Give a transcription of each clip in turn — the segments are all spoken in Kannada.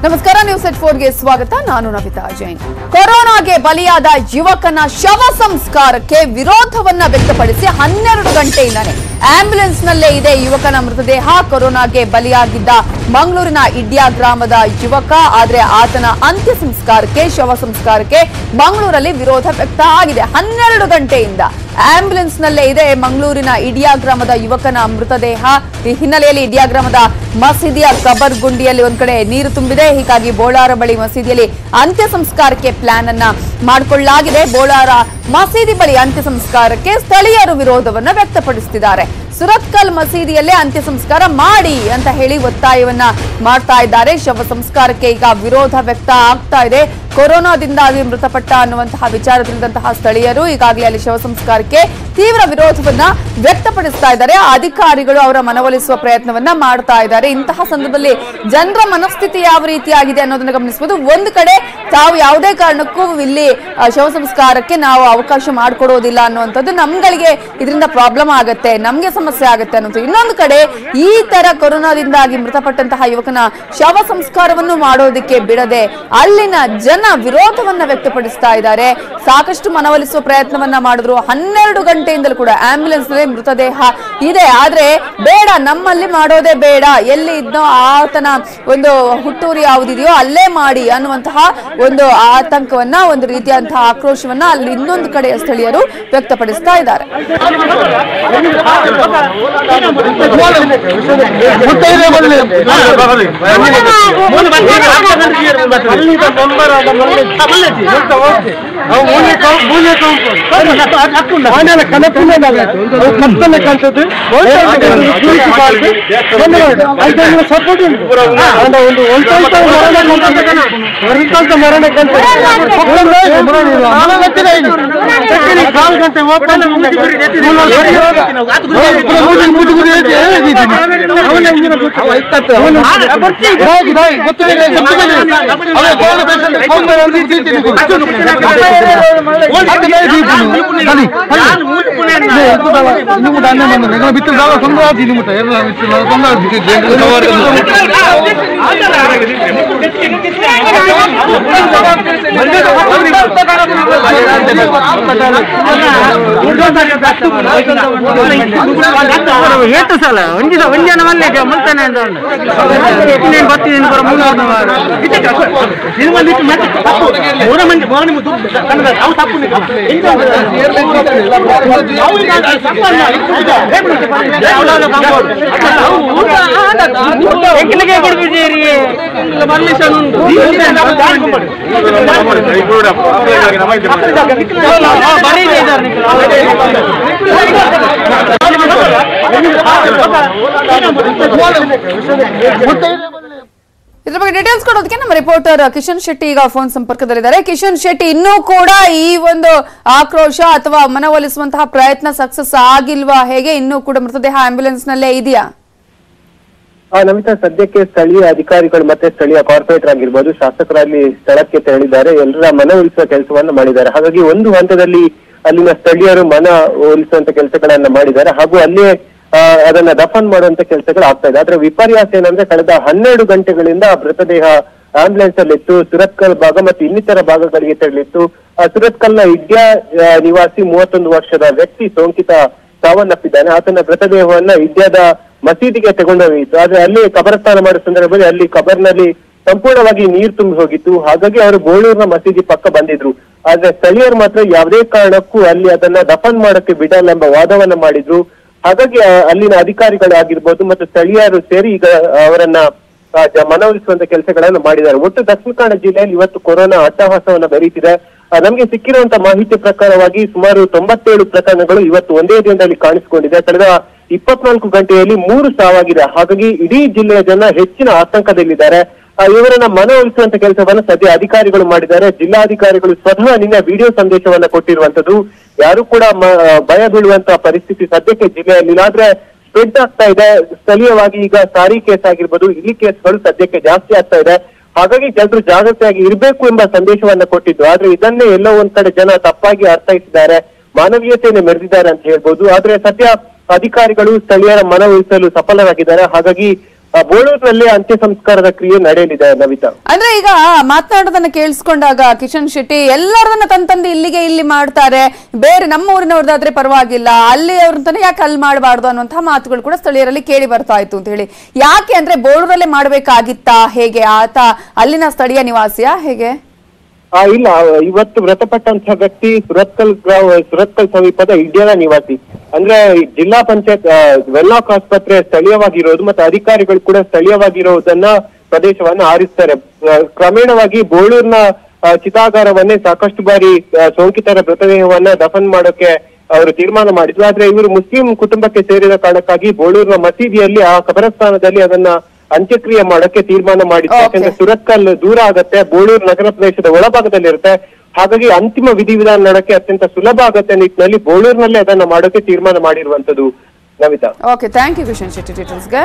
ನಮಸ್ಕಾರ ನ್ಯೂಸ್ ಎಟ್ ಫೋರ್ಗೆ ಸ್ವಾಗತ ನಾನು ನವಿತಾ ಜೈನ್ ಕೊರೋನಾಗೆ ಬಲಿಯಾದ ಯುವಕನ ಶವ ಸಂಸ್ಕಾರಕ್ಕೆ ವಿರೋಧವನ್ನ ವ್ಯಕ್ತಪಡಿಸಿ ಹನ್ನೆರಡು ಗಂಟೆಯಿಂದಾನೆ ಆಂಬ್ಯುಲೆನ್ಸ್ ನಲ್ಲೇ ಇದೆ ಯುವಕನ ಮೃತದೇಹ ಕೊರೋನಾಗೆ ಬಲಿಯಾಗಿದ್ದ ಮಂಗಳೂರಿನ ಇಡ್ಯಾ ಗ್ರಾಮದ ಯುವಕ ಆದ್ರೆ ಆತನ ಅಂತ್ಯ ಸಂಸ್ಕಾರಕ್ಕೆ ಶವ ಸಂಸ್ಕಾರಕ್ಕೆ ಮಂಗಳೂರಲ್ಲಿ ವಿರೋಧ ವ್ಯಕ್ತ ಆಗಿದೆ ಹನ್ನೆರಡು ಗಂಟೆಯಿಂದ ಆಂಬ್ಯುಲೆನ್ಸ್ ನಲ್ಲೇ ಇದೆ ಮಂಗಳೂರಿನ ಇಡಿಯಾ ಗ್ರಾಮದ ಯುವಕನ ಮೃತದೇಹ ಈ ಹಿನ್ನೆಲೆಯಲ್ಲಿ ಇಡಿಯಾ ಗ್ರಾಮದ ಮಸೀದಿಯ ಕಬರ್ ಗುಂಡಿಯಲ್ಲಿ ಒಂದ್ ಕಡೆ ನೀರು ತುಂಬಿದೆ ಹೀಗಾಗಿ ಬೋಳಾರ ಬಳಿ ಮಸೀದಿಯಲ್ಲಿ ಅಂತ್ಯ ಸಂಸ್ಕಾರಕ್ಕೆ ಪ್ಲಾನ್ ಅನ್ನ ಮಾಡಿಕೊಳ್ಳಲಾಗಿದೆ ಬೋಳಾರ ಮಸೀದಿ ಬಳಿ ಅಂತ್ಯ ಸಂಸ್ಕಾರಕ್ಕೆ ಸ್ಥಳೀಯರು ವಿರೋಧವನ್ನ ವ್ಯಕ್ತಪಡಿಸುತ್ತಿದ್ದಾರೆ ಸುರತ್ಕಲ್ ಮಸೀದಿಯಲ್ಲೇ ಅಂತ್ಯ ಸಂಸ್ಕಾರ ಮಾಡಿ ಅಂತ ಹೇಳಿ ಒತ್ತಾಯವನ್ನ ಮಾಡ್ತಾ ಇದ್ದಾರೆ ಶವ ಸಂಸ್ಕಾರಕ್ಕೆ ಈಗ ವಿರೋಧ ವ್ಯಕ್ತ ಆಗ್ತಾ ಇದೆ ಕೊರೋನಾದಿಂದಾಗಿ ಮೃತಪಟ್ಟ ಅನ್ನುವಂತಹ ವಿಚಾರ ತಿಳಿದಂತಹ ಸ್ಥಳೀಯರು ಈಗಾಗಲೇ ಅಲ್ಲಿ ಶವ ಸಂಸ್ಕಾರಕ್ಕೆ ತೀವ್ರ ವಿರೋಧವನ್ನ ವ್ಯಕ್ತಪಡಿಸ್ತಾ ಇದ್ದಾರೆ ಅಧಿಕಾರಿಗಳು ಅವರ ಮನವೊಲಿಸುವ ಪ್ರಯತ್ನವನ್ನ ಮಾಡ್ತಾ ಇದ್ದಾರೆ ಇಂತಹ ಸಂದರ್ಭದಲ್ಲಿ ಜನರ ಮನಸ್ಥಿತಿ ಯಾವ ರೀತಿಯಾಗಿದೆ ಅನ್ನೋದನ್ನ ಗಮನಿಸಬಹುದು ಒಂದು ಕಡೆ ತಾವು ಯಾವುದೇ ಕಾರಣಕ್ಕೂ ಇಲ್ಲಿ ಆ, ಶವ ಸಂಸ್ಕಾರಕ್ಕೆ ನಾವು ಅವಕಾಶ ಮಾಡಿಕೊಡೋದಿಲ್ಲ ಅನ್ನುವಂಥದ್ದು ನಮ್ಗಳಿಗೆ ಇದರಿಂದ ಪ್ರಾಬ್ಲಮ್ ಆಗತ್ತೆ ನಮ್ಗೆ ಸಮಸ್ಯೆ ಆಗುತ್ತೆ ಅನ್ನೋದು ಇನ್ನೊಂದು ಕಡೆ ಈ ತರ ಕೊರೋನಾದಿಂದಾಗಿ ಮೃತಪಟ್ಟಂತಹ ಯುವಕನ ಶವ ಸಂಸ್ಕಾರವನ್ನು ಮಾಡೋದಕ್ಕೆ ಬಿಡದೆ ಅಲ್ಲಿನ ಜನ ವಿರೋಧವನ್ನ ವ್ಯಕ್ತಪಡಿಸ್ತಾ ಇದ್ದಾರೆ ಸಾಕಷ್ಟು ಮನವೊಲಿಸುವ ಪ್ರಯತ್ನವನ್ನ ಮಾಡಿದ್ರು ಹನ್ನೆರಡು ಗಂಟೆಯಿಂದಲೂ ಕೂಡ ಆಂಬ್ಯುಲೆನ್ಸ್ ನಲ್ಲಿ ಮೃತದೇಹ ಇದೆ ಆದ್ರೆ ಬೇಡ ನಮ್ಮಲ್ಲಿ ಮಾಡೋದೇ ಬೇಡ ಎಲ್ಲಿ ಇದ್ನೋ ಆತನ ಒಂದು ಹುಟ್ಟೂರು ಯಾವುದಿದೆಯೋ ಅಲ್ಲೇ ಮಾಡಿ ಅನ್ನುವಂತಹ ಒಂದು ಆತಂಕವನ್ನ ಒಂದು ರೀತಿಯಂತಹ ಆಕ್ರೋಶವನ್ನ ಅಲ್ಲಿ ಇನ್ನೊಂದು ಕಡೆಯ ಸ್ಥಳೀಯರು ವ್ಯಕ್ತಪಡಿಸ್ತಾ ಇದ್ದಾರೆ ಎಷ್ಟು ಸಲ ಒಂದಿನ ಒಂದಿನ ಮಲ್ಲೆಗೆ ಮುಂತಾನೆ ಅಂತ ಇನ್ನೇನು ಬರ್ತೀನಿ ಬರೋ ಮೂರು ವಾರ ಮೂರ ಮಂದಿ ಮೂರ ನಿಮ್ಗೆ ದುಡ್ಡು ಕನ್ನಡ ಅವು ತಪ್ಪು ನೀವು. ಎಂತ ಒಂದು ಅವು ಈಗ ತಪ್ಪಲ್ಲ, ಇದು ಯಾವ್ದಾದ್ರು ಕಾಂಪೌಂಡ್. ಎಂಕ್ಲಿಗೆ ಕೊಡ್ಬಿದ್ದೀರಿ ಮಲ್ಲೇಶನ್ ಉಂಟು ಬರೀ ಇದ್ದಾರೆ ಇದ್ರ ಬಗ್ಗೆ ಡೀಟೇಲ್ಸ್ ಕೊಡೋದಕ್ಕೆ ನಮ್ಮ ರಿಪೋರ್ಟರ್ ಕಿಶನ್ ಶೆಟ್ಟಿ ಈಗ ಫೋನ್ ಸಂಪರ್ಕದಲ್ಲಿದ್ದಾರೆ ಕಿಶನ್ ಶೆಟ್ಟಿ ಇನ್ನೂ ಕೂಡ ಈ ಒಂದು ಆಕ್ರೋಶ ಅಥವಾ ಮನವೊಲಿಸುವಂತಹ ಪ್ರಯತ್ನ ಸಕ್ಸಸ್ ಆಗಿಲ್ವಾ ಹೇಗೆ ಇನ್ನೂ ಕೂಡ ಮೃತದೇಹ ಆಂಬ್ಯುಲೆನ್ಸ್ ನಲ್ಲೇ ಇದೆಯಾ ಆ ನಮಿತಾ ಸದ್ಯಕ್ಕೆ ಸ್ಥಳೀಯ ಅಧಿಕಾರಿಗಳು ಮತ್ತೆ ಸ್ಥಳೀಯ ಕಾರ್ಪೊರೇಟರ್ ಆಗಿರ್ಬೋದು ಶಾಸಕರಲ್ಲಿ ಸ್ಥಳಕ್ಕೆ ತೆರಳಿದ್ದಾರೆ ಎಲ್ಲರ ಮನ ಒಲಿಸುವ ಕೆಲಸವನ್ನ ಮಾಡಿದ್ದಾರೆ ಹಾಗಾಗಿ ಒಂದು ಹಂತದಲ್ಲಿ ಅಲ್ಲಿನ ಸ್ಥಳೀಯರು ಮನ ಒಲಿಸುವಂತ ಕೆಲಸಗಳನ್ನ ಮಾಡಿದ್ದಾರೆ ಹಾಗೂ ಅಲ್ಲೇ ಆ, ಅದನ್ನ ದಫನ್ ಮಾಡುವಂತ ಕೆಲಸಗಳು ಆಗ್ತಾ ಇದೆ ಆದ್ರೆ ವಿಪರ್ಯಾಸ ಏನಂದ್ರೆ ಕಳೆದ ಹನ್ನೆರಡು ಗಂಟೆಗಳಿಂದ ಆ ಮೃತದೇಹ ಆಂಬ್ಯುಲೆನ್ಸ್ ಅಲ್ಲಿ ಇತ್ತು ಸುರತ್ಕಲ್ ಭಾಗ ಮತ್ತು ಇನ್ನಿತರ ಭಾಗಗಳಿಗೆ ತೆರಳಿತ್ತು ಆ ಸುರತ್ಕಲ್ನ ಇಡ್ಯಾ ಆ, ನಿವಾಸಿ ಮೂವತ್ತೊಂದು ವರ್ಷದ ವ್ಯಕ್ತಿ ಸೋಂಕಿತ ಸಾವನ್ನಪ್ಪಿದ್ದಾನೆ ಆತನ ಮೃತದೇಹವನ್ನ ಇಡ್ಯಾದ ಮಸೀದಿಗೆ ತಗೊಂಡೋಗಿತ್ತು ಆದ್ರೆ ಅಲ್ಲಿ ಕಬರಸ್ಥಾನ ಮಾಡೋ ಸಂದರ್ಭದಲ್ಲಿ ಅಲ್ಲಿ ಕಬರ್ನಲ್ಲಿ ಸಂಪೂರ್ಣವಾಗಿ ನೀರು ತುಂಬಿ ಹೋಗಿತ್ತು ಹಾಗಾಗಿ ಅವರು ಬೋಳೂರಿನ ಮಸೀದಿ ಪಕ್ಕ ಬಂದಿದ್ರು ಆದ್ರೆ ಸ್ಥಳೀಯರು ಮಾತ್ರ ಯಾವುದೇ ಕಾರಣಕ್ಕೂ ಅಲ್ಲಿ ಅದನ್ನ ದಫನ್ ಮಾಡಕ್ಕೆ ಬಿಡಲ್ಲ ಎಂಬ ವಾದವನ್ನ ಮಾಡಿದ್ರು ಹಾಗಾಗಿ ಆ, ಅಲ್ಲಿನ ಅಧಿಕಾರಿಗಳಾಗಿರ್ಬೋದು ಮತ್ತು ಸ್ಥಳೀಯರು ಸೇರಿ ಈಗ ಅವರನ್ನ ಆ, ಜ- ಮನವೊಲಿಸುವಂತ ಕೆಲಸಗಳನ್ನು ಮಾಡಿದ್ದಾರೆ ಒಟ್ಟು ದಕ್ಷಿಣ ಕನ್ನಡ ಜಿಲ್ಲೆಯಲ್ಲಿ ಇವತ್ತು ಕೊರೋನಾ ಅಟ್ಟಹಾಸವನ್ನ ಬೆರೀತಿದೆ ಆ, ನಮ್ಗೆ ಸಿಕ್ಕಿರುವಂತ ಮಾಹಿತಿ ಪ್ರಕಾರವಾಗಿ ಸುಮಾರು ತೊಂಬತ್ತೇಳು ಪ್ರಕರಣಗಳು ಇವತ್ತು ಒಂದೇ ದಿನದಲ್ಲಿ ಕಾಣಿಸಿಕೊಂಡಿದೆ ಕಳೆದ ಇಪ್ಪತ್ನಾಲ್ಕು ಗಂಟೆಯಲ್ಲಿ ಮೂರು ಸಾವಾಗಿದೆ ಹಾಗಾಗಿ ಇಡೀ ಜಿಲ್ಲೆಯ ಜನ ಹೆಚ್ಚಿನ ಆತಂಕದಲ್ಲಿದ್ದಾರೆ ಆ, ಇವರನ್ನ ಮನವೊಲಿಸುವಂತ ಕೆಲಸವನ್ನ ಸದ್ಯ ಅಧಿಕಾರಿಗಳು ಮಾಡಿದ್ದಾರೆ ಜಿಲ್ಲಾಧಿಕಾರಿಗಳು ಸ್ವತಃ ನಿನ್ನೆ ವಿಡಿಯೋ ಸಂದೇಶವನ್ನ ಕೊಟ್ಟಿರುವಂತದ್ದು ಯಾರು ಕೂಡ ಮ- ಭಯ ಬೀಳುವಂತ ಪರಿಸ್ಥಿತಿ ಸದ್ಯಕ್ಕೆ ಜಿಲ್ಲೆಯಲ್ಲಿ ಇಲ್ಲ. ಆದ್ರೆ ಸ್ಪ್ರೆಡ್ ಆಗ್ತಾ ಇದೆ ಸ್ಥಳೀಯವಾಗಿ ಈಗ ಸಾರಿ ಕೇಸ್ ಆಗಿರ್ಬೋದು ಇಲ್ಲಿ ಕೇಸ್ಗಳು ಸದ್ಯಕ್ಕೆ ಜಾಸ್ತಿ ಆಗ್ತಾ ಇದೆ ಹಾಗಾಗಿ ಜನರು ಜಾಗೃತಿಯಾಗಿ ಇರಬೇಕು ಎಂಬ ಸಂದೇಶವನ್ನ ಕೊಟ್ಟಿದ್ದು ಆದ್ರೆ ಇದನ್ನೇ ಎಲ್ಲೋ ಒಂದ್ ಕಡೆ ಜನ ತಪ್ಪಾಗಿ ಅರ್ಥೈಸಿದ್ದಾರೆ ಮಾನವೀಯತೆಯನ್ನು ಮೆರೆದಿದ್ದಾರೆ ಅಂತ ಹೇಳ್ಬೋದು ಆದ್ರೆ ಸದ್ಯ ಅಧಿಕಾರಿಗಳು ಸ್ಥಳೀಯರ ಮನವೊಲಿಸಲು ಸಫಲರಾಗಿದ್ದಾರೆ ಹಾಗಾಗಿ ಆ, ಬೋಳೂರಿನಲ್ಲಿ ಅಂತ್ಯ ಸಂಸ್ಕಾರದ ಕ್ರಿಯೆ ನಡೆಯಲಿದೆ ನವಿತಾ ಅಂದ್ರೆ ಈಗ ಮಾತನಾಡೋದನ್ನ ಕೇಳಿಸ್ಕೊಂಡಾಗ ಕಿಶನ್ ಶೆಟ್ಟಿ ಎಲ್ಲರನ್ನ ತಂದ್ ತಂದು ಇಲ್ಲಿಗೆ ಇಲ್ಲಿ ಮಾಡ್ತಾರೆ ಬೇರೆ ನಮ್ಮ ಊರಿನವ್ರದ್ದಾದ್ರೆ ಪರವಾಗಿಲ್ಲ ಅಲ್ಲಿ ಅವ್ರಂತಾನೆ ಯಾಕೆ ಅಲ್ಲಿ ಮಾಡಬಾರ್ದು ಅನ್ನುವಂತಹ ಮಾತುಗಳು ಕೂಡ ಸ್ಥಳೀಯರಲ್ಲಿ ಕೇಳಿ ಬರ್ತಾ ಇತ್ತು ಅಂತ ಹೇಳಿ ಯಾಕೆ ಅಂದ್ರೆ ಬೋಳೂರಲ್ಲೇ ಮಾಡ್ಬೇಕಾಗಿತ್ತಾ ಹೇಗೆ ಆತ ಅಲ್ಲಿನ ಸ್ಥಳೀಯ ನಿವಾಸಿಯಾ ಹೇಗೆ ಆ ಇಲ್ಲ ಇವತ್ತು ಮೃತಪಟ್ಟಂತಹ ವ್ಯಕ್ತಿ ಸುರತ್ಕಲ್ ಗ್ರಾಮ ಸುರತ್ಕಲ್ ಸಮೀಪದ ಇಡ್ಯಾನ ನಿವಾಸಿ ಅಂದ್ರೆ ಈ ಜಿಲ್ಲಾ ಪಂಚಾಯತ್ ವೆಲ್ಲಾಕ್ ಆಸ್ಪತ್ರೆ ಸ್ಥಳೀಯವಾಗಿರೋದು ಮತ್ತೆ ಅಧಿಕಾರಿಗಳು ಕೂಡ ಸ್ಥಳೀಯವಾಗಿರೋದನ್ನ ಪ್ರದೇಶವನ್ನ ಆರಿಸ್ತಾರೆ ಆ, ಕ್ರಮೇಣವಾಗಿ ಬೋಳೂರಿನ ಆ, ಚಿತಾಗಾರವನ್ನೇ ಸಾಕಷ್ಟು ಬಾರಿ ಆ, ಸೋಂಕಿತರ ಮೃತದೇಹವನ್ನ ದಫನ್ ಮಾಡೋಕೆ ಅವರು ತೀರ್ಮಾನ ಮಾಡಿದ್ರು ಆದ್ರೆ ಇವರು ಮುಸ್ಲಿಂ ಕುಟುಂಬಕ್ಕೆ ಸೇರಿದ ಕಾರಣಕ್ಕಾಗಿ ಬೋಳೂರಿನ ಮಸೀದಿಯಲ್ಲಿ ಆ ಕಬರಸ್ಥಾನದಲ್ಲಿ ಅದನ್ನ ಅಂತ್ಯಕ್ರಿಯೆ ಮಾಡೋಕೆ ತೀರ್ಮಾನ ಮಾಡಿದ್ರು Okay. ಯಾಕಂದ್ರೆ ಸುರತ್ಕಲ್ ದೂರ ಆಗತ್ತೆ ಬೋಳೂರು ನಗರ ಪ್ರದೇಶದ ಒಳಭಾಗದಲ್ಲಿ ಇರುತ್ತೆ ಹಾಗಾಗಿ ಅಂತಿಮ ವಿಧಿವಿಧಾನ ನಡೆಕ್ಕೆ ಅತ್ಯಂತ ಸುಲಭ ಆಗತ್ತೆ ನಿಟ್ಟಿನಲ್ಲಿ ಬೋಳೂರಿನಲ್ಲೇ ಅದನ್ನ ಮಾಡೋಕೆ ತೀರ್ಮಾನ ಮಾಡಿರುವಂತದ್ದು Navitha okay thank you Kishan Shetty ಡೀಟೇಲ್ಸ್ಗೆ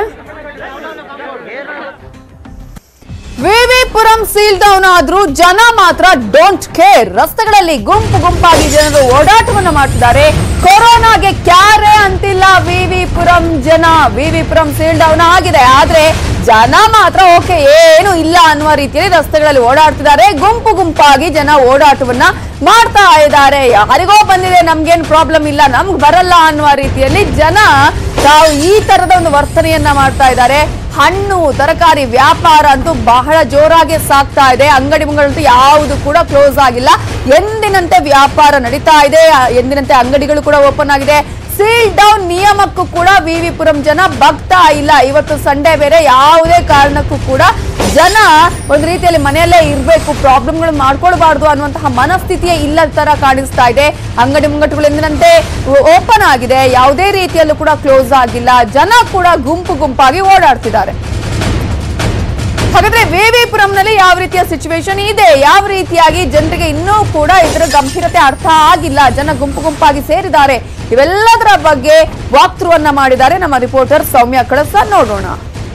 ವಿವಿ ಪುರಂ ಸೀಲ್ ಡೌನ್ ಆದ್ರೂ ಜನ ಮಾತ್ರ ಡೋಂಟ್ ಕೇರ್ ರಸ್ತೆಗಳಲ್ಲಿ ಗುಂಪು ಗುಂಪಾಗಿ ಜನರು ಓಡಾಟವನ್ನ ಮಾಡ್ತಿದ್ದಾರೆ ಕೊರೋನಾಗೆ ಕ್ಯಾರೆ ಅಂತಿಲ್ಲ ವಿವಿ ಪುರಂ ಜನ ವಿವಿ ಪುರಂ ಸೀಲ್ ಡೌನ್ ಆಗಿದೆ ಆದ್ರೆ ಜನ ಮಾತ್ರ ಓಕೆ ಏನು ಇಲ್ಲ ಅನ್ನುವ ರೀತಿಯಲ್ಲಿ ರಸ್ತೆಗಳಲ್ಲಿ ಓಡಾಡ್ತಿದ್ದಾರೆ ಗುಂಪು ಗುಂಪಾಗಿ ಜನ ಓಡಾಟವನ್ನ ಮಾಡ್ತಾ ಇದ್ದಾರೆ ಯಾರಿಗೋ ಬಂದಿದೆ ನಮ್ಗೇನ್ ಪ್ರಾಬ್ಲಮ್ ಇಲ್ಲ ನಮ್ಗ್ ಬರಲ್ಲ ಅನ್ನುವ ರೀತಿಯಲ್ಲಿ ಜನ ತಾವು ಈ ತರದ ಒಂದು ವರ್ತನೆಯನ್ನ ಮಾಡ್ತಾ ಇದ್ದಾರೆ ಹಣ್ಣು ತರಕಾರಿ ವ್ಯಾಪಾರ ಅಂತೂ ಬಹಳ ಜೋರಾಗಿ ಸಾಗ್ತಾ ಇದೆ ಅಂಗಡಿ ಮುಂಗಳಂತೂ ಯಾವುದು ಕೂಡ ಕ್ಲೋಸ್ ಆಗಿಲ್ಲ ಎಂದಿನಂತೆ ವ್ಯಾಪಾರ ನಡೀತಾ ಇದೆ ಎಂದಿನಂತೆ ಅಂಗಡಿಗಳು ಕೂಡ ಓಪನ್ ಆಗಿದೆ ಸೀಲ್ ಡೌನ್ ನಿಯಮಕ್ಕೂ ಕೂಡ ವಿವಿ ಪುರಂ ಜನ ಬಗ್ತಾ ಇಲ್ಲ ಇವತ್ತು ಸಂಡೇ ಬೇರೆ ಯಾವುದೇ ಕಾರಣಕ್ಕೂ ಕೂಡ ಜನ ಒಂದು ರೀತಿಯಲ್ಲಿ ಮನೆಯಲ್ಲೇ ಇರಬೇಕು ಪ್ರಾಬ್ಲಮ್ಗಳು ಮಾಡ್ಕೊಳ್ಬಾರ್ದು ಅನ್ನುವಂತಹ ಮನಸ್ಥಿತಿಯೇ ಇಲ್ಲದ ತರ ಕಾಣಿಸ್ತಾ ಇದೆ ಅಂಗಡಿ ಮುಂಗಟ್ಟುಗಳು ಎಂದಿನಂತೆ ಓಪನ್ ಆಗಿದೆ ಯಾವುದೇ ರೀತಿಯಲ್ಲೂ ಕೂಡ ಕ್ಲೋಸ್ ಆಗಿಲ್ಲ ಜನ ಕೂಡ ಗುಂಪು ಗುಂಪಾಗಿ ಓಡಾಡ್ತಿದ್ದಾರೆ ಹಾಗಾದ್ರೆ ವಿವಿಪುರಂನಲ್ಲಿ ಯಾವ ರೀತಿಯ ಸಿಚುವೇಶನ್ ಇದೆ ಯಾವ ರೀತಿಯಾಗಿ ಜನರಿಗೆ ಇನ್ನೂ ಕೂಡ ಇದರ ಗಂಭೀರತೆ ಅರ್ಥ ಆಗಿಲ್ಲ ಜನ ಗುಂಪು ಗುಂಪಾಗಿ ಸೇರಿದ್ದಾರೆ ಇವೆಲ್ಲದರ ಬಗ್ಗೆ ವಾಕ್ ಅನ್ನ ಮಾಡಿದ್ದಾರೆ ನಮ್ಮ ರಿಪೋರ್ಟರ್ ಸೌಮ್ಯ ಕಳಸ ನೋಡೋಣ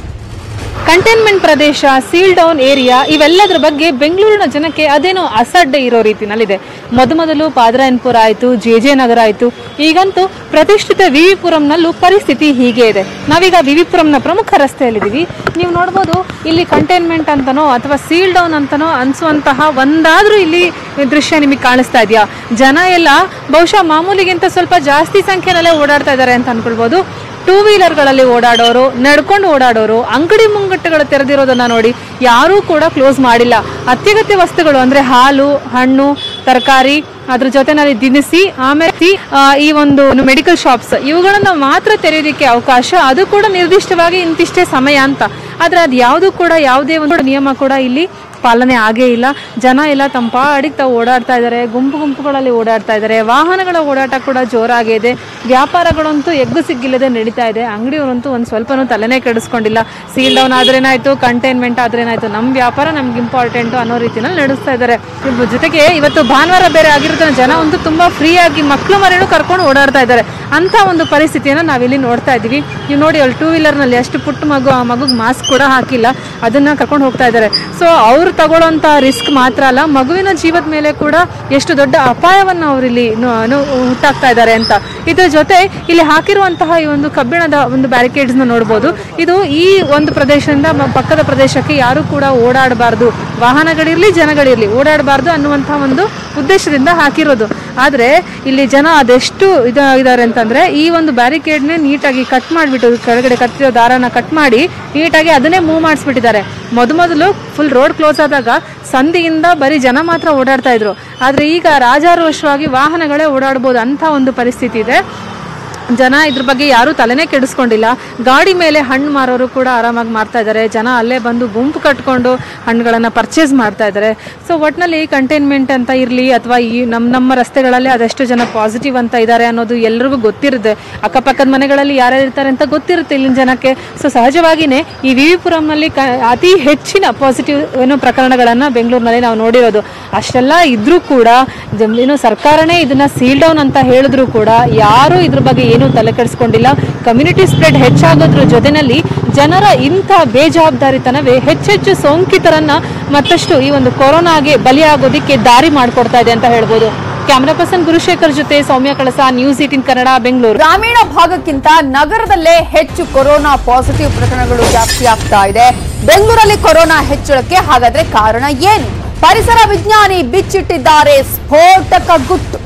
ಕಂಟೈನ್ಮೆಂಟ್ ಪ್ರದೇಶ ಸೀಲ್ ಡೌನ್ ಏರಿಯಾ ಇವೆಲ್ಲದರ ಬಗ್ಗೆ ಬೆಂಗಳೂರಿನ ಜನಕ್ಕೆ ಅದೇನೋ ಅಸಡ್ಡೆ ಇರೋ ರೀತಿನಲ್ಲಿದೆ ಮೊದಮೊದಲು ಪಾದರಾಯನ್ಪುರ ಆಯಿತು ಜೆ ಜೆ ನಗರ ಆಯಿತು ಈಗಂತೂ ಪ್ರತಿಷ್ಠಿತ ವಿವಿಪುರಂನಲ್ಲೂ ಪರಿಸ್ಥಿತಿ ಹೀಗೆ ಇದೆ ನಾವೀಗ ವಿವಿಪುರಂನ ಪ್ರಮುಖ ರಸ್ತೆಯಲ್ಲಿದ್ದೀವಿ ನೀವು ನೋಡ್ಬೋದು ಇಲ್ಲಿ ಕಂಟೈನ್ಮೆಂಟ್ ಅಂತನೋ ಅಥವಾ ಸೀಲ್ ಡೌನ್ ಅಂತನೋ ಅನ್ಸುವಂತಹ ಒಂದಾದ್ರೂ ಇಲ್ಲಿ ದೃಶ್ಯ ನಿಮಗೆ ಕಾಣಿಸ್ತಾ ಇದೆಯಾ ಜನ ಎಲ್ಲ ಬಹುಶಃ ಮಾಮೂಲಿಗಿಂತ ಸ್ವಲ್ಪ ಜಾಸ್ತಿ ಸಂಖ್ಯೆನಲ್ಲೇ ಓಡಾಡ್ತಾ ಇದ್ದಾರೆ ಅಂತ ಅನ್ಕೊಳ್ಬೋದು ಟೂ ವೀಲರ್ಗಳಲ್ಲಿ ಓಡಾಡೋರು ನಡ್ಕೊಂಡು ಓಡಾಡೋರು ಅಂಗಡಿ ಮುಂಗಟ್ಟುಗಳು ತೆರೆದಿರೋದನ್ನ ನೋಡಿ ಯಾರೂ ಕೂಡ ಕ್ಲೋಸ್ ಮಾಡಿಲ್ಲ ಅತ್ಯಗತ್ಯ ವಸ್ತುಗಳು ಅಂದ್ರೆ ಹಾಲು ಹಣ್ಣು ತರಕಾರಿ ಅದ್ರ ಜೊತೆನಲ್ಲಿ ದಿನಸಿ ಆಮೇಲೆ ತಿ- ಆ, ಈ ಒಂದು ಮೆಡಿಕಲ್ ಶಾಪ್ಸ್ ಇವುಗಳನ್ನ ಮಾತ್ರ ತೆರೆಯೋದಕ್ಕೆ ಅವಕಾಶ ಅದು ಕೂಡ ನಿರ್ದಿಷ್ಟವಾಗಿ ಇಂತಿಷ್ಟೇ ಸಮಯ ಅಂತ ಆದ್ರೆ ಅದು ಯಾವುದು ಕೂಡ ಯಾವುದೇ ಒಂದು ನಿಯಮ ಕೂಡ ಇಲ್ಲಿ ಪಾಲನೆ ಆಗೇ ಇಲ್ಲ ಜನ ಎಲ್ಲ ತಮ್ಮ ಪಾಡಿಗೆ ತಾವು ಓಡಾಡ್ತಾ ಇದ್ದಾರೆ ಗುಂಪು ಗುಂಪುಗಳಲ್ಲಿ ಓಡಾಡ್ತಾ ಇದ್ದಾರೆ ವಾಹನಗಳ ಓಡಾಟ ಕೂಡ ಜೋರಾಗಿದೆ ವ್ಯಾಪಾರಗಳಂತೂ ಎಗ್ಗು ಸಿಗ್ಗಿಲ್ಲದೆ ನಡೀತಾ ಇದೆ ಅಂಗಡಿಯವರಂತೂ ಒಂದು ಸ್ವಲ್ಪನೂ ತಲೆನೇ ಕೆಡಿಸ್ಕೊಂಡಿಲ್ಲ ಸೀಲ್ ಡೌನ್ ಆದ್ರೇನಾಯ್ತು ಕಂಟೈನ್ಮೆಂಟ್ ಆದ್ರೇನಾಯ್ತು ನಮ್ಮ ವ್ಯಾಪಾರ ನಮ್ಗೆ ಇಂಪಾರ್ಟೆಂಟ್ ಅನ್ನೋ ರೀತಿನಲ್ಲಿ ನಡೆಸ್ತಾ ಇದ್ದಾರೆ ಇದ್ರ ಜೊತೆಗೆ ಇವತ್ತು ಭಾನುವಾರ ಬೇರೆ ಆಗಿರೋದ್ರಿಂದ ಜನ ಒಂದು ತುಂಬಾ ಫ್ರೀ ಆಗಿ ಮಕ್ಕಳು ಮರಿನೂ ಕರ್ಕೊಂಡು ಓಡಾಡ್ತಾ ಇದ್ದಾರೆ ಅಂತ ಒಂದು ಪರಿಸ್ಥಿತಿಯನ್ನು ನಾವಿಲ್ಲಿ ನೋಡ್ತಾ ಇದ್ದೀವಿ ನೀವು ನೋಡಿ ಅಲ್ಲಿ ಟೂ ವೀಲರ್ನಲ್ಲಿ ಅಷ್ಟು ಪುಟ್ಟ ಮಗು ಆ ಮಗುಗೆ ಮಾಸ್ಕ್ ಕೂಡ ಹಾಕಿಲ್ಲ ಅದನ್ನ ಕರ್ಕೊಂಡು ಹೋಗ್ತಾ ಇದ್ದಾರೆ ಸೊ ಅವ್ರು ತಗೊಳ್ಳೋಂಥ ರಿಸ್ಕ್ ಮಾತ್ರ ಅಲ್ಲ ಮಗುವಿನ ಜೀವದ ಮೇಲೆ ಕೂಡ ಎಷ್ಟು ದೊಡ್ಡ ಅಪಾಯವನ್ನು ಅವ್ರು ಇಲ್ಲಿ ನು- ನು- ಹುಟ್ಟಾಕ್ತಾ ಇದ್ದಾರೆ ಅಂತ ಇದ್ರ ಜೊತೆ ಇಲ್ಲಿ ಹಾಕಿರುವಂತಹ ಈ ಒಂದು ಕಬ್ಬಿಣದ ಒಂದು ಬ್ಯಾರಿಕೇಡ್ಸ್ನ ನೋಡ್ಬೋದು ಇದು ಈ ಒಂದು ಪ್ರದೇಶದಿಂದ ಮ- ಪಕ್ಕದ ಪ್ರದೇಶಕ್ಕೆ ಯಾರು ಕೂಡ ಓಡಾಡಬಾರ್ದು ವಾಹನಗಳಿರ್ಲಿ ಜನಗಳಿರ್ಲಿ ಓಡಾಡಬಾರ್ದು ಅನ್ನುವಂತಹ ಒಂದು ಉದ್ದೇಶದಿಂದ ಹಾಕಿರೋದು ಆದ್ರೆ ಇಲ್ಲಿ ಜನ ಅದೆಷ್ಟು ಇದ ಇದ್ದಾರೆ ಅಂತಂದ್ರೆ ಈ ಒಂದು ಬ್ಯಾರಿಕೇಡ್ನೇ ನೀಟಾಗಿ ಕಟ್ ಮಾಡಿಬಿಟ್ಟು ಕೆಳಗಡೆ ಕಟ್ಟಿರೋ ದಾರನ ಕಟ್ ಮಾಡಿ ನೀಟಾಗಿ ಅದನ್ನೇ ಮೂವ್ ಮಾಡಿಸ್ಬಿಟ್ಟಿದ್ದಾರೆ ಮೊದಮೊದಲು ಫುಲ್ ರೋಡ್ ಕ್ಲೋಸ್ ಆದಾಗ ಸಂಧಿಯಿಂದ ಬರೀ ಜನ ಮಾತ್ರ ಓಡಾಡ್ತಾ ಇದ್ರು ಆದ್ರೆ ಈಗ ರಾಜಾರೋಷವಾಗಿ ವಾಹನಗಳೇ ಓಡಾಡ್ಬೋದು ಅಂತ ಒಂದು ಪರಿಸ್ಥಿತಿ ಇದೆ ಜನ ಇದ್ರ ಬಗ್ಗೆ ಯಾರೂ ತಲೆನೇ ಕೆಡಿಸ್ಕೊಂಡಿಲ್ಲ ಗಾಡಿ ಮೇಲೆ ಹಣ್ಣು ಮಾರೋರು ಕೂಡ ಆರಾಮಾಗಿ ಮಾರ್ತಾ ಇದ್ದಾರೆ ಜನ ಅಲ್ಲೇ ಬಂದು ಗುಂಪು ಕಟ್ಕೊಂಡು ಹಣ್ಣುಗಳನ್ನು ಪರ್ಚೇಸ್ ಮಾಡ್ತಾ ಇದ್ದಾರೆ ಸೊ ಒಟ್ಟಿನಲ್ಲಿ ಕಂಟೈನ್ಮೆಂಟ್ ಅಂತ ಇರಲಿ ಅಥವಾ ಈ ನಮ್ಮ ನಮ್ಮ ರಸ್ತೆಗಳಲ್ಲೇ ಅದೆಷ್ಟು ಜನ ಪಾಸಿಟಿವ್ ಅಂತ ಇದ್ದಾರೆ ಅನ್ನೋದು ಎಲ್ರಿಗೂ ಗೊತ್ತಿರುತ್ತೆ ಅಕ್ಕಪಕ್ಕದ ಮನೆಗಳಲ್ಲಿ ಯಾರ್ಯಾರು ಇರ್ತಾರೆ ಅಂತ ಗೊತ್ತಿರುತ್ತೆ ಇಲ್ಲಿನ ಜನಕ್ಕೆ ಸೊ ಸಹಜವಾಗಿಯೇ ಈ ವಿವಿಪುರಂನಲ್ಲಿ ಕ ಅತಿ ಹೆಚ್ಚಿನ ಪಾಸಿಟಿವ್ ಏನು ಪ್ರಕರಣಗಳನ್ನು ಬೆಂಗಳೂರಿನಲ್ಲಿ ನಾವು ನೋಡಿರೋದು ಅಷ್ಟೆಲ್ಲ ಇದ್ರೂ ಕೂಡ ಜಮ್- ಏನು ಸರ್ಕಾರನೇ ಇದನ್ನ ಸೀಲ್ ಡೌನ್ ಅಂತ ಹೇಳಿದ್ರು ಕೂಡ ಯಾರೂ ಇದ್ರ ಬಗ್ಗೆ ಏನೂ ತಲೆ ಕೆಡಿಸ್ಕೊಂಡಿಲ್ಲ ಕಮ್ಯುನಿಟಿ ಸ್ಪ್ರೆಡ್ ಹೆಚ್ಚಾಗೋದ್ರ ಜೊತೆನಲ್ಲಿ ಜನರ ಇಂಥ ಬೇಜವಾಬ್ದಾರಿತನವೇ ಹೆಚ್ಚೆಚ್ಚು ಸೋಂಕಿತರನ್ನ ಮತ್ತಷ್ಟು ಈ ಒಂದು ಕೊರೋನಾಗೆ ಬಲಿಯಾಗೋದಿಕ್ಕೆ ದಾರಿ ಮಾಡಿಕೊಡ್ತಾ ಇದೆ ಅಂತ ಹೇಳ್ಬೋದು ಕ್ಯಾಮರಾ ಪರ್ಸನ್ ಗುರುಶೇಖರ್ ಜೊತೆ ಸೌಮ್ಯ ಕಳಸ ನ್ಯೂಸ್ ಏಟಿನ್ ಕನ್ನಡ ಬೆಂಗಳೂರು ಗ್ರಾಮೀಣ ಭಾಗಕ್ಕಿಂತ ನಗರದಲ್ಲೇ ಹೆಚ್ಚು ಕೊರೋನಾ ಪಾಸಿಟಿವ್ ಪ್ರಕರಣಗಳು ಜಾಸ್ತಿ ಆಗ್ತಾ ಇದೆ ಬೆಂಗಳೂರಲ್ಲಿ ಕೊರೋನಾ ಹೆಚ್ಚಳಕ್ಕೆ ಹಾಗಾದ್ರೆ ಕಾರಣ ಏನು ಪರಿಸರ ವಿಜ್ಞಾನಿ ಬಿಚ್ಚಿಟ್ಟಿದ್ದಾರೆ ಸ್ಫೋಟಕ ಗುಟ್ಟು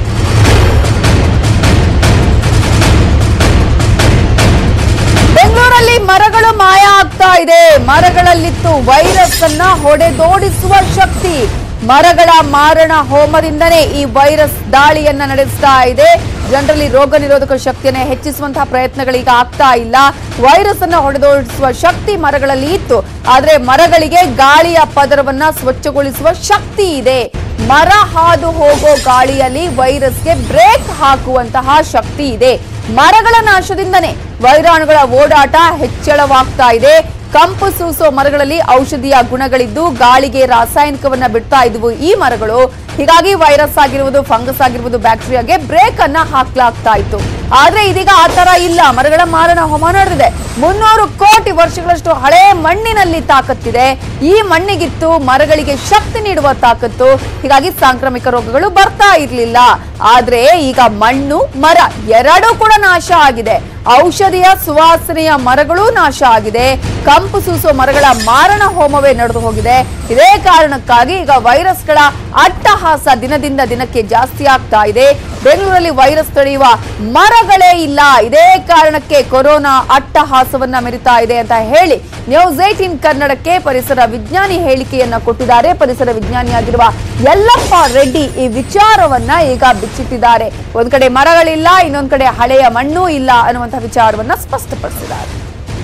ಬೆಂಗಳೂರಲ್ಲಿ ಮರಗಳು ಮಾಯ ಆಗ್ತಾ ಇದೆ ಮರಗಳಲ್ಲಿತ್ತು ವೈರಸ್ ಅನ್ನ ಹೊಡೆದೋಡಿಸುವ ಶಕ್ತಿ ಮರಗಳ ಮಾರಣ ಹೋಮದಿಂದನೇ ಈ ವೈರಸ್ ದಾಳಿಯನ್ನ ನಡೆಸ್ತಾ ಇದೆ ಜನರಲ್ಲಿ ರೋಗ ನಿರೋಧಕ ಶಕ್ತಿಯನ್ನ ಹೆಚ್ಚಿಸುವಂತಹ ಪ್ರಯತ್ನಗಳೀಗ ಆಗ್ತಾ ಇಲ್ಲ ವೈರಸ್ ಅನ್ನ ಹೊಡೆದೋಡಿಸುವ ಶಕ್ತಿ ಮರಗಳಲ್ಲಿ ಇತ್ತು ಆದ್ರೆ ಮರಗಳಿಗೆ ಗಾಳಿಯ ಪದರವನ್ನ ಸ್ವಚ್ಛಗೊಳಿಸುವ ಶಕ್ತಿ ಇದೆ ಮರ ಹಾದು ಹೋಗೋ ಗಾಳಿಯಲ್ಲಿ ವೈರಸ್ಗೆ ಬ್ರೇಕ್ ಹಾಕುವಂತಹ ಶಕ್ತಿ ಇದೆ ಮರಗಳ ನಾಶದಿಂದನೇ ವೈರಾಣುಗಳ ಓಡಾಟ ಹೆಚ್ಚಳವಾಗ್ತಾ ಇದೆ ಕಂಪು ಸೂಸೋ ಮರಗಳಲ್ಲಿ ಔಷಧಿಯ ಗುಣಗಳಿದ್ದು ಗಾಳಿಗೆ ರಾಸಾಯನಿಕವನ್ನ ಬಿಡ್ತಾ ಇದ್ವು ಈ ಮರಗಳು ಹೀಗಾಗಿ ವೈರಸ್ ಆಗಿರುವುದು ಫಂಗಸ್ ಆಗಿರುವುದು ಬ್ಯಾಕ್ಟೀರಿಯಾಗೆ ಬ್ರೇಕ್ ಅನ್ನ ಹಾಕ್ಲಾಗ್ತಾ ಇತ್ತು ಆದ್ರೆ ಇದೀಗ ಆ ತರ ಇಲ್ಲ ಮರಗಳ ಮಾರಣ ಹೋಮ ನಡೆದಿದೆ ಮುನ್ನೂರು ಕೋಟಿ ವರ್ಷಗಳಷ್ಟು ಹಳೆ ಮಣ್ಣಿನಲ್ಲಿ ತಾಕತ್ತಿದೆ ಈ ಮಣ್ಣಿಗಿತ್ತು ಮರಗಳಿಗೆ ಶಕ್ತಿ ನೀಡುವ ತಾಕತ್ತು ಹೀಗಾಗಿ ಸಾಂಕ್ರಾಮಿಕ ರೋಗಗಳು ಬರ್ತಾ ಇರ್ಲಿಲ್ಲ ಆದ್ರೆ ಈಗ ಮಣ್ಣು ಮರ ಎರಡೂ ಕೂಡ ನಾಶ ಆಗಿದೆ ಔಷಧಿಯ ಸುವಾಸನೆಯ ಮರಗಳು ನಾಶ ಆಗಿದೆ ಕಂಪು ಸೂಸೋ ಮರಗಳ ಮಾರಣ ಹೋಮವೇ ನಡೆದು ಹೋಗಿದೆ ಇದೇ ಕಾರಣಕ್ಕಾಗಿ ಈಗ ವೈರಸ್ಗಳ ಅಟ್ಟಹಾಸ ದಿನದಿಂದ ದಿನಕ್ಕೆ ಜಾಸ್ತಿ ಆಗ್ತಾ ಇದೆ ಬೆಂಗಳೂರಲ್ಲಿ ವೈರಸ್ ತಡೆಯುವ ಮರಗಳೇ ಇಲ್ಲ ಇದೇ ಕಾರಣಕ್ಕೆ ಕೊರೋನಾ ಅಟ್ಟಹಾಸವನ್ನ ಮೆರಿತಾ ಇದೆ ಅಂತ ಹೇಳಿ ನ್ಯೂಸ್ ಏಟೀನ್ ಕನ್ನಡಕ್ಕೆ ಪರಿಸರ ವಿಜ್ಞಾನಿ ಹೇಳಿಕೆಯನ್ನ ಕೊಟ್ಟಿದ್ದಾರೆ ಪರಿಸರ ವಿಜ್ಞಾನಿಯಾಗಿರುವ ಯಲ್ಲಪ್ಪ ರೆಡ್ಡಿ ಈ ವಿಚಾರವನ್ನ ಈಗ ಬಿಚ್ಚಿಟ್ಟಿದ್ದಾರೆ ಒಂದ್ ಕಡೆ ಮರಗಳಿಲ್ಲ ಇನ್ನೊಂದ್ ಕಡೆ ಹಳೆಯ ಮಣ್ಣು ಇಲ್ಲ ಅನ್ನುವಂತಹ ವಿಚಾರವನ್ನ ಸ್ಪಷ್ಟಪಡಿಸಿದ್ದಾರೆ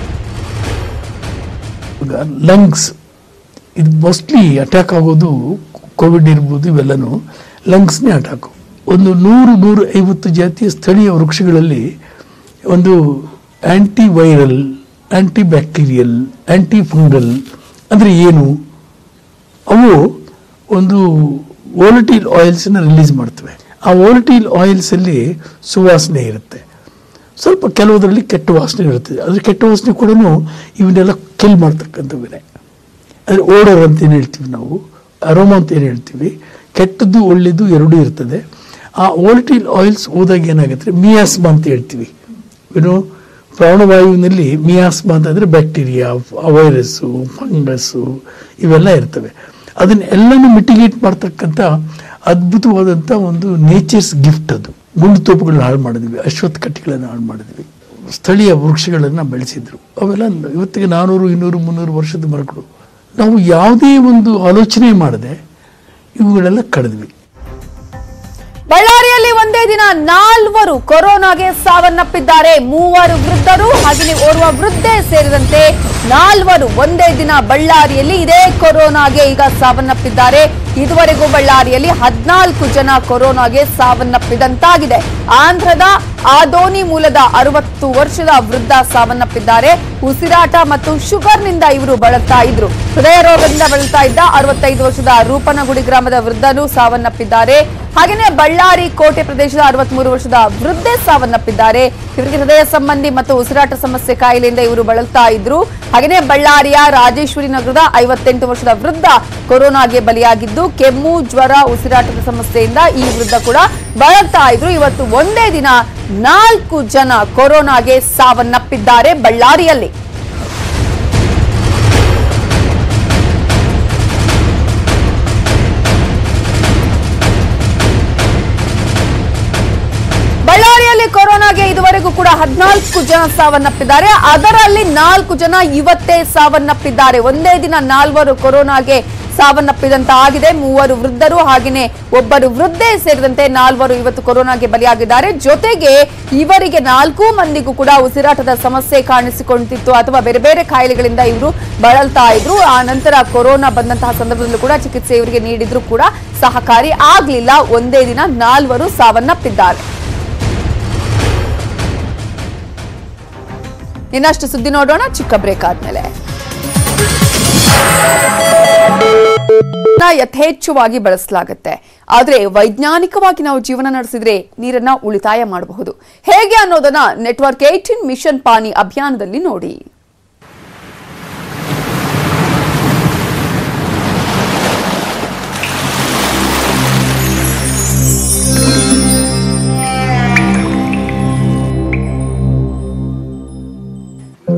ಲಂಗ್ಸ್ ಇದು ಮೋಸ್ಟ್ಲಿ ಅಟ್ಯಾಕ್ ಆಗೋದು ಕೋವಿಡ್ ಇರ್ಬೋದು ಇವೆಲ್ಲನೂ ಲಂಗ್ಸ್ನೇ ಅಟ್ಯಾಕು ಒಂದು ನೂರು ನೂರು ಐವತ್ತು ಜಾತಿಯ ಸ್ಥಳೀಯ ವೃಕ್ಷಗಳಲ್ಲಿ ಒಂದು anti viral anti bacterial anti fungal ಅಂದರೆ ಏನು ಅವು ಒಂದು ವೋಲಟೈಲ್ ಆಯಿಲ್ಸನ್ನ ರಿಲೀಸ್ ಮಾಡ್ತವೆ ಆ ವೋಲಟೈಲ್ ಆಯಿಲ್ಸಲ್ಲಿ ಸುವಾಸನೆ ಇರುತ್ತೆ ಸ್ವಲ್ಪ ಕೆಲವುದರಲ್ಲಿ ಕೆಟ್ಟ ವಾಸನೆ ಇರ್ತದೆ ಅದ್ರ ಕೆಟ್ಟ ವಾಸನೆ ಕೂಡ ಇವನ್ನೆಲ್ಲ ಕಿಲ್ ಮಾಡ್ತಕ್ಕಂಥವೇ ಅಂದರೆ ಓಡೋರ್ ಅಂತ ಏನು ಹೇಳ್ತೀವಿ ನಾವು ಅರೋಮಾ ಅಂತ ಏನು ಹೇಳ್ತೀವಿ ಕೆಟ್ಟದ್ದು ಒಳ್ಳೆಯದು ಎರಡೂ ಇರ್ತದೆ ಆ ವೋಲ್ಟೈಲ್ ಆಯಿಲ್ಸ್ ಹೋದಾಗ ಏನಾಗುತ್ತೆ ಮಿಯಾಸ್ಮಾ ಅಂತ ಹೇಳ್ತೀವಿ ಏನು ಪ್ರಾಣವಾಯುವಿನಲ್ಲಿ ಮಿಯಾಸ್ಮಾ ಅಂತಂದರೆ ಬ್ಯಾಕ್ಟೀರಿಯಾ ವೈರಸ್ಸು ಫಂಗಸ್ಸು ಇವೆಲ್ಲ ಇರ್ತವೆ ಅದನ್ನ ಎಲ್ಲನೂ ಮಿಟಿಗೇಟ್ ಮಾಡ್ತಕ್ಕಂಥ ಅದ್ಭುತವಾದಂಥ ಒಂದು ನೇಚರ್ಸ್ ಗಿಫ್ಟ್ ಅದು ಗುಂಡು ತೋಪುಗಳನ್ನ ಹಾಳು ಮಾಡಿದ್ವಿ ಅಶ್ವತ್ಥ ಕಟ್ಟಿಗಳನ್ನು ಹಾಳು ಮಾಡಿದ್ವಿ ಸ್ಥಳೀಯ ವೃಕ್ಷಗಳನ್ನು ಬೆಳೆಸಿದ್ರು ಅವೆಲ್ಲ ಇವತ್ತಿಗೆ ನಾನೂರು ಇನ್ನೂರು ಮುನ್ನೂರು ವರ್ಷದ ಮರಗಳು ನಾವು ಯಾವುದೇ ಒಂದು ಆಲೋಚನೆ ಮಾಡದೆ ಇವುಗಳೆಲ್ಲ ಕಳೆದ್ವಿ ಬಳ್ಳಾರಿಯಲ್ಲಿ ಒಂದೇ ದಿನ ನಾಲ್ವರು ಕೊರೋನಾಗೆ ಸಾವನ್ನಪ್ಪಿದ್ದಾರೆ ಮೂವರು ವೃದ್ಧರು ಹಾಗೆಯೇ ಓರ್ವ ವೃದ್ಧೆ ಸೇರಿದಂತೆ ನಾಲ್ವರು ಒಂದೇ ದಿನ ಬಳ್ಳಾರಿಯಲ್ಲಿ ಇದೇ ಕೊರೋನಾಗೆ ಈಗ ಸಾವನ್ನಪ್ಪಿದ್ದಾರೆ ಇದುವರೆಗೂ ಬಳ್ಳಾರಿಯಲ್ಲಿ ಹದಿನಾಲ್ಕು ಜನ ಕೊರೋನಾಗೆ ಸಾವನ್ನಪ್ಪಿದಂತಾಗಿದೆ ಆಂಧ್ರದ ಆದೋನಿ ಮೂಲದ ಅರವತ್ತು ವರ್ಷದ ವೃದ್ಧ ಸಾವನ್ನಪ್ಪಿದ್ದಾರೆ ಉಸಿರಾಟ ಮತ್ತು ಶುಗರ್ನಿಂದ ಇವರು ಬಳಲ್ತಾ ಇದ್ರು ಹೃದಯ ರೋಗದಿಂದ ಬಳಲ್ತಾ ಇದ್ದ ಅರವತ್ತೈದು ವರ್ಷದ ರೂಪನಗುಡಿ ಗ್ರಾಮದ ವೃದ್ಧರು ಸಾವನ್ನಪ್ಪಿದ್ದಾರೆ ಹಾಗೆಯೇ ಬಳ್ಳಾರಿ ಕೋಟೆ ಪ್ರದೇಶದ ಅರವತ್ಮೂರು ವರ್ಷದ ವೃದ್ಧೆ ಸಾವನ್ನಪ್ಪಿದ್ದಾರೆ ಇವರಿಗೆ ಹೃದಯ ಸಂಬಂಧಿ ಮತ್ತು ಉಸಿರಾಟ ಸಮಸ್ಯೆ ಕಾಯಿಲೆಯಿಂದ ಇವರು ಬಳಲ್ತಾ ಇದ್ರು ಹಾಗೆಯೇ ಬಳ್ಳಾರಿಯ ರಾಜೇಶ್ವರಿ ನಗರದ ಐವತ್ತೆಂಟು ವರ್ಷದ ವೃದ್ಧ ಕೊರೋನಾಗೆ ಬಲಿಯಾಗಿದ್ದು ಕೆಮ್ಮು ಜ್ವರ ಉಸಿರಾಟದ ಸಮಸ್ಯೆಯಿಂದ ಈ ವೃದ್ಧ ಕೂಡ ಬಳಲ್ತಾ ಇದ್ರು ಇವತ್ತು ಒಂದೇ ದಿನ ನಾಲ್ಕು ಜನ ಕೊರೋನಾಗೆ ಸಾವನ್ನಪ್ಪಿದ್ದಾರೆ ಬಳ್ಳಾರಿಯಲ್ಲಿ ಬಳ್ಳಾರಿಯಲ್ಲಿ ಕೊರೋನಾಗೆ ಇದುವರೆಗೂ ಕೂಡ ಹದಿನಾಲ್ಕು ಜನ ಸಾವನ್ನಪ್ಪಿದ್ದಾರೆ ಅದರಲ್ಲಿ ನಾಲ್ಕು ಜನ ಇವತ್ತೇ ಸಾವನ್ನಪ್ಪಿದ್ದಾರೆ ಒಂದೇ ದಿನ ನಾಲ್ವರು ಕೊರೋನಾಗೆ ಸಾವನ್ನಪ್ಪಿದಂತ ಆಗಿದೆ ಮೂವರು ವೃದ್ಧರು ಹಾಗೆಯೇ ಒಬ್ಬರು ವೃದ್ಧೆ ಸೇರಿದಂತೆ ನಾಲ್ವರು ಇವತ್ತು ಕೊರೋನಾಗೆ ಬಲಿಯಾಗಿದ್ದಾರೆ ಜೊತೆಗೆ ಇವರಿಗೆ ನಾಲ್ಕು ಮಂದಿಗೂ ಕೂಡ ಉಸಿರಾಟದ ಸಮಸ್ಯೆ ಕಾಣಿಸಿಕೊಂಡಿತ್ತು ಅಥವಾ ಬೇರೆ ಬೇರೆ ಕಾಯಿಲೆಗಳಿಂದ ಇವರು ಬಳಲ್ತಾ ಇದ್ರು ಆ ನಂತರ ಕೊರೋನಾ ಬಂದಂತಹ ಸಂದರ್ಭದಲ್ಲೂ ಕೂಡ ಚಿಕಿತ್ಸೆ ಇವರಿಗೆ ನೀಡಿದ್ರು ಕೂಡ ಸಹಕಾರಿ ಆಗ್ಲಿಲ್ಲ ಒಂದೇ ದಿನ ನಾಲ್ವರು ಸಾವನ್ನಪ್ಪಿದ್ದಾರೆ ಇನ್ನಷ್ಟು ಸುದ್ದಿ ನೋಡೋಣ ಚಿಕ್ಕ ಬ್ರೇಕ್ ಆದ್ಮೇಲೆ ನೀರನ್ನ ಯಥೇಚ್ಛವಾಗಿ ಬಳಸಲಾಗುತ್ತೆ ಆದ್ರೆ ವೈಜ್ಞಾನಿಕವಾಗಿ ನಾವು ಜೀವನ ನಡೆಸಿದ್ರೆ ನೀರನ್ನ ಉಳಿತಾಯ ಮಾಡಬಹುದು ಹೇಗೆ ಅನ್ನೋದನ್ನ ನೆಟ್ವರ್ಕ್ ಏಯ್ಟೀನ್ ಮಿಷನ್ ಪಾನಿ ಅಭಿಯಾನದಲ್ಲಿ ನೋಡಿ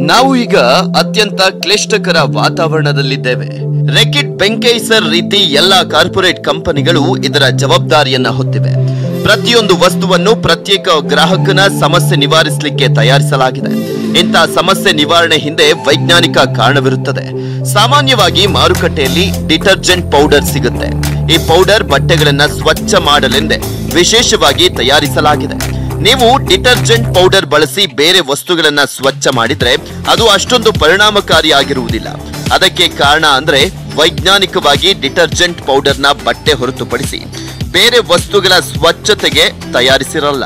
ನಾವು ಈಗ ಅತ್ಯಂತ ಕ್ಲಿಷ್ಟಕರ ವಾತಾವರಣದಲ್ಲಿದ್ದೇವೆ ರೆಕಿಟ್ ಬೆಂಕೈಸರ್ ರೀತಿ ಎಲ್ಲಾ ಕಾರ್ಪೊರೇಟ್ ಕಂಪನಿಗಳು ಇದರ ಜವಾಬ್ದಾರಿಯನ್ನ ಹೊತ್ತಿವೆ ಪ್ರತಿಯೊಂದು ವಸ್ತುವನ್ನು ಪ್ರತ್ಯೇಕ ಗ್ರಾಹಕನ ಸಮಸ್ಯೆ ನಿವಾರಿಸಲಿಕ್ಕೆ ತಯಾರಿಸಲಾಗಿದೆ ಇಂಥ ಸಮಸ್ಯೆ ನಿವಾರಣೆ ಹಿಂದೆ ವೈಜ್ಞಾನಿಕ ಕಾರಣವಿರುತ್ತದೆ ಸಾಮಾನ್ಯವಾಗಿ ಮಾರುಕಟ್ಟೆಯಲ್ಲಿ ಡಿಟರ್ಜೆಂಟ್ ಪೌಡರ್ ಸಿಗುತ್ತೆ ಈ ಪೌಡರ್ ಬಟ್ಟೆಗಳನ್ನ ಸ್ವಚ್ಛ ಮಾಡಲೆಂದೇ ವಿಶೇಷವಾಗಿ ತಯಾರಿಸಲಾಗಿದೆ ನೀವು ಡಿಟರ್ಜೆಂಟ್ ಪೌಡರ್ ಬಳಸಿ ಬೇರೆ ವಸ್ತುಗಳನ್ನ ಸ್ವಚ್ಛ ಮಾಡಿದ್ರೆ ಅದು ಅಷ್ಟೊಂದು ಪರಿಣಾಮಕಾರಿಯಾಗಿರುವುದಿಲ್ಲ ಅದಕ್ಕೆ ಕಾರಣ ಅಂದ್ರೆ ವೈಜ್ಞಾನಿಕವಾಗಿ ಡಿಟರ್ಜೆಂಟ್ ಪೌಡರ್ನ ಬಟ್ಟೆ ಹೊರತುಪಡಿಸಿ ಬೇರೆ ವಸ್ತುಗಳ ಸ್ವಚ್ಛತೆಗೆ ತಯಾರಿಸಿರಲ್ಲ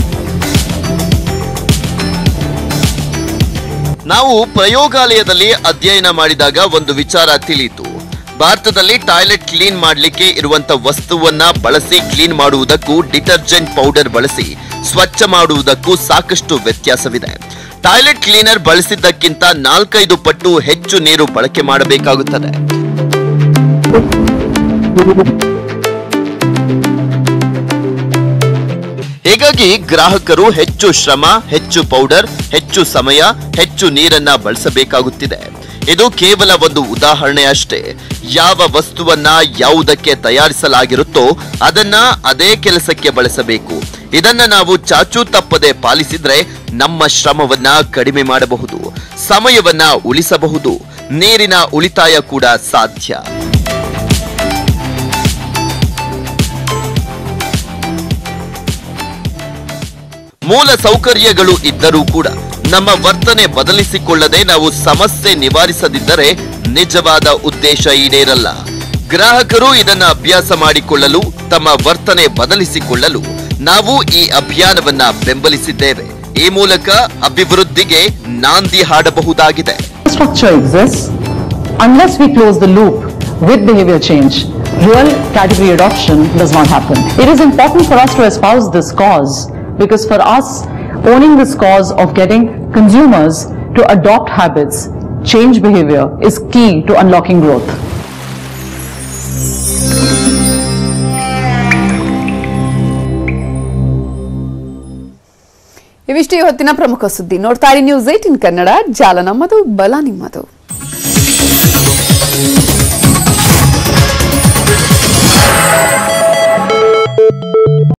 ನಾವು ಪ್ರಯೋಗಾಲಯದಲ್ಲಿ ಅಧ್ಯಯನ ಮಾಡಿದಾಗ ಒಂದು ವಿಚಾರ ತಿಳಿಯಿತು ಭಾರತದಲ್ಲಿ ಟಾಯ್ಲೆಟ್ ಕ್ಲೀನ್ ಮಾಡಲಿಕ್ಕೆ ಇರುವಂತ ವಸ್ತುವನ್ನ ಬಳಸಿ ಕ್ಲೀನ್ ಮಾಡುವುದಕ್ಕೂ ಡಿಟರ್ಜೆಂಟ್ ಪೌಡರ್ ಬಳಸಿ ಸ್ವಚ್ಛ ಮಾಡುವುದಕ್ಕೂ ಸಾಕಷ್ಟು ವ್ಯತ್ಯಾಸವಿದೆ ಟಾಯ್ಲೆಟ್ ಕ್ಲೀನರ್ ಬಳಸಿದ್ದಕ್ಕಿಂತ ನಾಲ್ಕೈದು ಪಟ್ಟು ಹೆಚ್ಚು ನೀರು ಬಳಕೆ ಮಾಡಬೇಕಾಗುತ್ತದೆ ಹೀಗಾಗಿ ಗ್ರಾಹಕರು ಹೆಚ್ಚು ಶ್ರಮ ಹೆಚ್ಚು ಪೌಡರ್ ಹೆಚ್ಚು ಸಮಯ ಹೆಚ್ಚು ನೀರನ್ನ ಬಳಸಬೇಕಾಗುತ್ತಿದೆ ಇದು ಕೇವಲ ಒಂದು ಉದಾಹರಣೆ ಅಷ್ಟೇ ಯಾವ ವಸ್ತುವನ್ನ ಯಾವುದಕ್ಕೆ ತಯಾರಿಸಲಾಗಿರುತ್ತೋ ಅದನ್ನ ಅದೇ ಕೆಲಸಕ್ಕೆ ಬಳಸಬೇಕು ಇದನ್ನ ನಾವು ಚಾಚೂ ತಪ್ಪದೆ ಪಾಲಿಸಿದ್ರೆ ನಮ್ಮ ಶ್ರಮವನ್ನ ಕಡಿಮೆ ಮಾಡಬಹುದು ಸಮಯವನ್ನ ಉಳಿಸಬಹುದು ನೀರಿನ ಉಳಿತಾಯ ಕೂಡ ಸಾಧ್ಯ ಮೂಲ ಸೌಕರ್ಯಗಳು ಇದ್ದರೂ ಕೂಡ ನಮ್ಮ ವರ್ತನೆ ಬದಲಿಸಿಕೊಳ್ಳದೆ ನಾವು ಸಮಸ್ಯೆ ನಿವಾರಿಸದಿದ್ದರೆ ನಿಜವಾದ ಉದ್ದೇಶ ಈಡೇರಲ್ಲ ಗ್ರಾಹಕರು ಇದನ್ನ ಅಭ್ಯಾಸ ಮಾಡಿಕೊಳ್ಳಲು ತಮ್ಮ ವರ್ತನೆ ಬದಲಿಸಿಕೊಳ್ಳಲು ನಾವು ಈ ಅಭಿಯಾನವನ್ನ ಬೆಂಬಲಿಸಿದ್ದೇವೆ ಈ ಮೂಲಕ ಅಭಿವೃದ್ಧಿಗೆ ನಾಂದಿ ಹಾಡಬಹುದಾಗಿದೆ structure exists, unless we close the loop with behavior change, real category adoption does not happen. It is important for us to espouse this cause because for us, owning this cause of getting consumers to adopt habits, change behavior is key to unlocking growth. ಇವಿಷ್ಟು ಇವತ್ತಿನ ಪ್ರಮುಖ ಸುದ್ದಿ ನೋಡ್ತಾ ಇರಿ ನ್ಯೂಸ್ ಏಟಿನ್ ಕನ್ನಡ ಜಾಲ ನಮ್ಮದು ಬಲ ನಿಮ್ಮದು